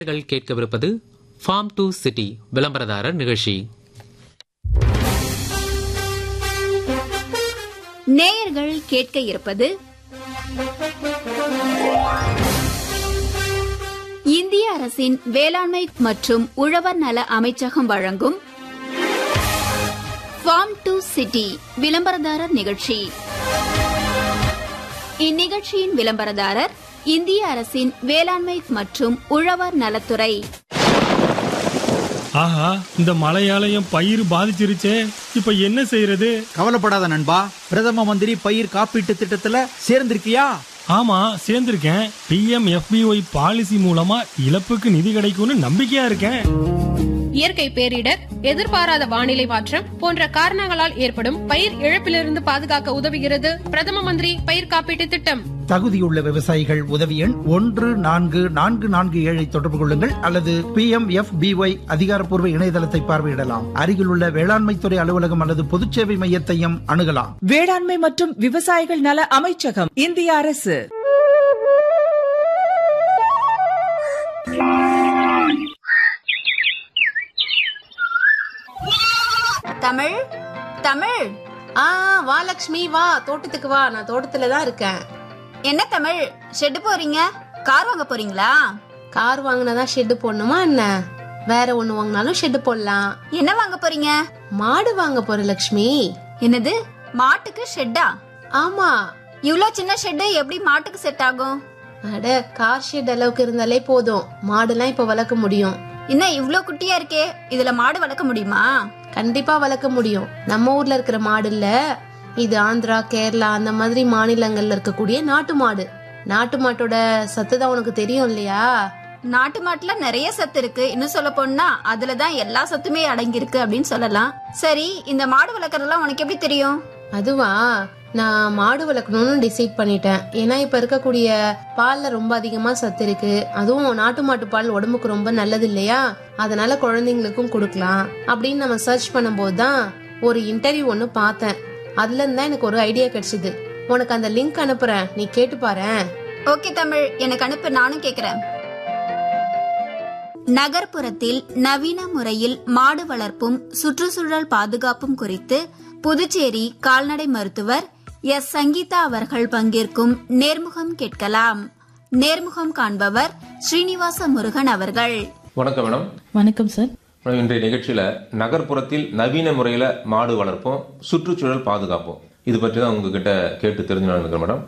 நேயர்கள் கேட்கவிருப்பது form to city விளம்பரதாரர் நிகழ்ச்சி நேயர்கள் கேட்க இருப்பது இந்திய அரசின் வேளாண்மை மற்றும் உழவர் நல அமைச்சகம் வழங்கும் ஃபார்ம் டு சிட்டி விளம்பரதாரர் நிகழ்ச்சி இந்நிகழ்ச்சியின் விளம்பரதாரர் இந்திய அரசின் வேளாண்மை மற்றும் உழவர் நலத்துறை ஆஹா இந்த மழையால என் பயிர் பாதிச்சிருச்சே இப்ப என்ன செய்யறது கவலைப்படாத நண்பா பிரதம மந்திரி பயிர் காப்பீட்டு திட்டத்துல சேர்ந்திருக்கியா ஆமா சேர்ந்திருக்கேன் பிஎம் எஃபிஒய் பாலிசி மூலமா இழப்புக்கு நிதி கிடைக்கும்னு நம்பிக்கையா இருக்கேன் இயற்கை பேரிடர் எதிர்பாராத வானிலை மாற்றம் போன்ற காரணங்களால் ஏற்படும் பயிர் இழப்பிலிருந்து பாதுகாக்க உதவுகிறது பிரதம மந்திரி பயிர் காப்பீட்டு திட்டம் தகுதியுள்ள விவசாயிகள் உதவி எண் ஒன்று நான்கு நான்கு நான்கு ஏழை தொடர்பு கொள்ளுங்கள் அல்லது பி எம் எஃப் பிஒய் அதிகாரப்பூர்வ இணையதளத்தை பார்வையிடலாம் அருகிலுள்ள வேளாண்மைத்துறை அலுவலகம் அல்லது பொதுச்சேவை மையத்தையும் அணுகலாம் வேளாண்மை மற்றும் விவசாயிகள் நல அமைச்சகம் இந்திய அரசு தமிழ் தமிழ் ஆ வா லக்ஷ்மி வா தோட்டத்துக்கு வா நான் தோட்டத்துல தான் இருக்கேன் என்ன தமிழ் ஷெட்டு போறீங்க கார் வாங்க போறீங்களா கார் வாங்கினதான் ஷெட்டு போடணுமா என்ன வேற ஒண்ணு வாங்கினாலும் ஷெட்டு போடலாம் என்ன வாங்க போறீங்க மாடு வாங்க போற லக்ஷ்மி என்னது மாட்டுக்கு ஷெட்டா ஆமா இவ்ளோ சின்ன ஷெட்டு எப்படி மாட்டுக்கு செட் ஆகும் அட கார் ஷெட் அளவுக்கு இருந்தாலே போதும் மாடுலாம் இப்ப வளர்க்க முடியும் என்ன இவ்ளோ குட்டியா இருக்கே இதுல மாடு வளர்க்க முடியுமா கண்டிப்பா வளர்க்க முடியும் நம்ம ஊர்ல இருக்கிற மாடு இல்ல இது ஆந்திரா கேரளா அந்த மாதிரி மாநிலங்கள்ல இருக்கக்கூடிய நாட்டு மாடு நாட்டு மாட்டோட சத்து தான் உனக்கு தெரியும் இல்லையா நாட்டு மாட்டுல நிறைய சத்து இருக்கு இன்னும் சொல்ல போனா அதுலதான் எல்லா சத்துமே அடங்கி இருக்கு அப்படின்னு சொல்லலாம் சரி இந்த மாடு வளர்க்கறதெல்லாம் உனக்கு எப்படி தெரியும் அதுவா நான் மாடு வளர்க்கணும்னு டிசைட் பண்ணிட்டேன் ஏன்னா இப்ப இருக்கக்கூடிய பால்ல ரொம்ப அதிகமா சத்து இருக்கு அதுவும் நாட்டு மாட்டு பால் உடம்புக்கு ரொம்ப நல்லது இல்லையா அதனால குழந்தைங்களுக்கும் கொடுக்கலாம் அப்படின்னு நம்ம சர்ச் பண்ணும்போது தான் ஒரு இன்டர்வியூ ஒன்னு பார்த்தேன் அதுல இருந்து தான் எனக்கு ஒரு ஐடியா கிடைச்சது உனக்கு அந்த லிங்க் அனுப்புறேன் நீ கேட்டு பாரேன் ஓகே தமிழ் எனக்கு அனுப்பு நானும் கேக்குறேன் நகர்ப்புறத்தில் நவீன முறையில் மாடு வளர்ப்பும் சுற்றுச்சூழல் பாதுகாப்பும் குறித்து புதுச்சேரி கால்நடை மருத்துவர் எஸ் சங்கீதா அவர்கள் பங்கேற்கும் நேர்முகம் கேட்கலாம் நேர்முகம் காண்பவர் ஸ்ரீனிவாச முருகன் அவர்கள் வணக்கம் மேடம் வணக்கம் சார் மேடம், இன்றைய நிகழ்ச்சியில நகர்ப்புறத்தில் நவீன முறையில மாடு வளர்ப்போம் சுற்றுச்சூழல் பாதுகாப்போம் இது பற்றி தான் உங்ககிட்ட கேட்டு தெரிஞ்சு நினைக்கிறேன் மேடம்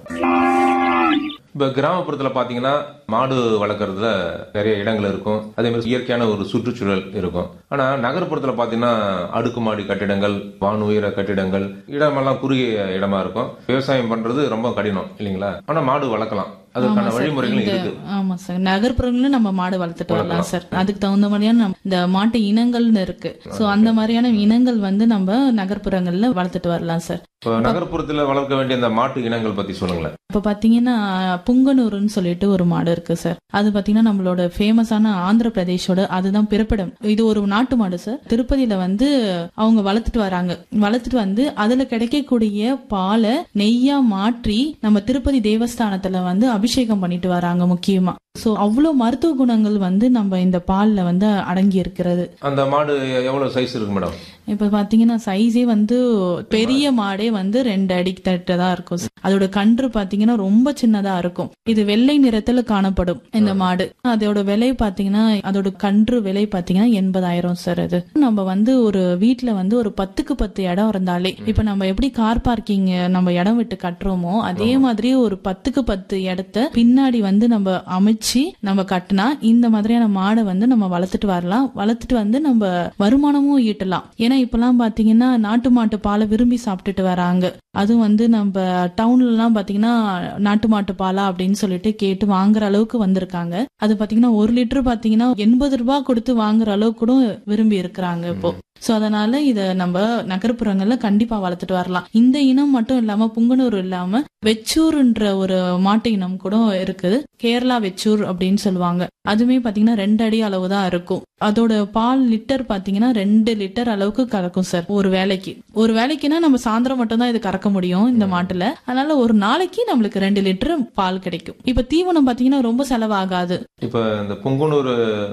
இப்ப கிராமப்புறத்துல பாத்தீங்கன்னா மாடு வளர்க்கறதுல நிறைய இடங்கள் இருக்கும் அதே மாதிரி இயற்கையான ஒரு சுற்றுச்சூழல் இருக்கும் ஆனா நகர்ப்புறத்துல பாத்தீங்கன்னா அடுக்குமாடி கட்டிடங்கள் வான் உயர கட்டிடங்கள் இடமெல்லாம் குறுகிய இடமா இருக்கும் விவசாயம் பண்றது ரொம்ப கடினம் இல்லைங்களா ஆனா மாடு வளர்க்கலாம் அதுக்கான ஆமா சார். வழிமுறைகளும் இந்த- இருக்கு ஆமா சார் நகர்ப்புறங்களும் நம்ம மாடு வளர்த்துட்டு வரலாம் சார் அதுக்கு தகுந்த மாதிரியான நம்ம- இந்த மாட்டு இனங்கள்னு இருக்கு சோ அந்த மாதிரியான இனங்கள் வந்து நம்ம நகர்ப்புறங்கள்ல வளர்த்துட்டு வரலாம் சார் இப்போ நகர்ப்புறத்துல வளர்க்க வேண்டிய அந்த மாட்டு இனங்கள் பத்தி சொல்லுங்களேன் இப்ப பாத்தீங்கன்னா புங்கனூர்னு சொல்லிட்டு ஒரு மாடு இருக்கு சார் அது பாத்தீங்கன்னா நம்மளோட ஃபேமஸான ஆந்திர பிரதேஷோட அதுதான் பிறப்பிடம் இது ஒரு நாட்டு மாடு சார் திருப்பதியில வந்து அவங்க வளர்த்துட்டு வராங்க வளர்த்துட்டு வந்து அதுல கிடைக்கக்கூடிய பாலை நெய்யா மாற்றி நம்ம திருப்பதி தேவஸ்தானத்துல வந்து அபிஷேகம் பண்ணிட்டு வராங்க முக்கியமா சோ அவ்வளவு மருத்துவ குணங்கள் வந்து நம்ம இந்த பால்ல வந்து அடங்கி இருக்கிறது அந்த மாடு எவ்வளவு சைஸ் இருக்கு மேடம் இப்ப பாத்தீங்கன்னா சைஸே வந்து பெரிய மாடே வந்து ரெண்டு அடி தட்டு தான் இருக்கும் sir. அதோட கன்று பாத்தீங்கன்னா ரொம்ப சின்னதா இருக்கும் இது வெள்ளை நிறத்துல காணப்படும் இந்த மாடு அதோட விலை பாத்தீங்கன்னா அதோட கன்று விலை பாத்தீங்கன்னா எண்பதாயிரம் சார் அது நம்ம வந்து ஒரு வீட்ல வந்து ஒரு பத்துக்கு பத்து இடம் இருந்தாலே இப்ப நம்ம எப்படி கார் பார்க்கிங் நம்ம இடம் விட்டு கட்டுறோமோ அதே மாதிரி ஒரு பத்துக்கு பத்து இடத்த பின்னாடி வந்து நம்ம அமைச்சு நம்ம கட்டினா இந்த மாதிரியான மாடை வந்து நம்ம வளர்த்துட்டு வரலாம் வளர்த்துட்டு வந்து நம்ம வருமானமும் ஈட்டலாம் ஏன்னா இப்பெல்லாம் பாத்தீங்கன்னா நாட்டு மாட்டு பாலை விரும்பி சாப்பிட்டுட்டு வராங்க அதுவும் வந்து நம்ம டவுன்ல எல்லாம் பாத்தீங்கன்னா நாட்டு மாட்டு பாலா அப்படின்னு சொல்லிட்டு கேட்டு வாங்குற அளவுக்கு வந்திருக்காங்க அது பாத்தீங்கன்னா ஒரு லிட்டர் பாத்தீங்கன்னா எண்பது ரூபாய் கொடுத்து வாங்குற அளவுக்கு கூட விரும்பி இருக்கிறாங்க இப்போ சோ அதனால இத நம்ம நகர்ப்புறங்கள்ல கண்டிப்பா வளர்த்துட்டு வரலாம் இந்த இனம் மட்டும் இல்லாம புங்கனூர் இல்லாம வெச்சூர்ன்ற ஒரு மாட்டு இனம் கூட இருக்குது கேரளா வெச்சூர் மெச்சூர் அப்படின்னு சொல்லுவாங்க அதுவுமே பாத்தீங்கன்னா ரெண்டு அடி அளவு தான் இருக்கும் அதோட பால் லிட்டர் பாத்தீங்கன்னா ரெண்டு லிட்டர் அளவுக்கு கறக்கும் சார் ஒரு வேலைக்கு ஒரு வேலைக்குன்னா நம்ம சாயந்தரம் மட்டும் தான் இது கறக்க முடியும் இந்த மாட்டுல அதனால ஒரு நாளைக்கு நம்மளுக்கு ரெண்டு லிட்டர் பால் கிடைக்கும் இப்ப தீவனம் பாத்தீங்கன்னா ரொம்ப செலவாகாது இப்ப இந்த புங்குனூர்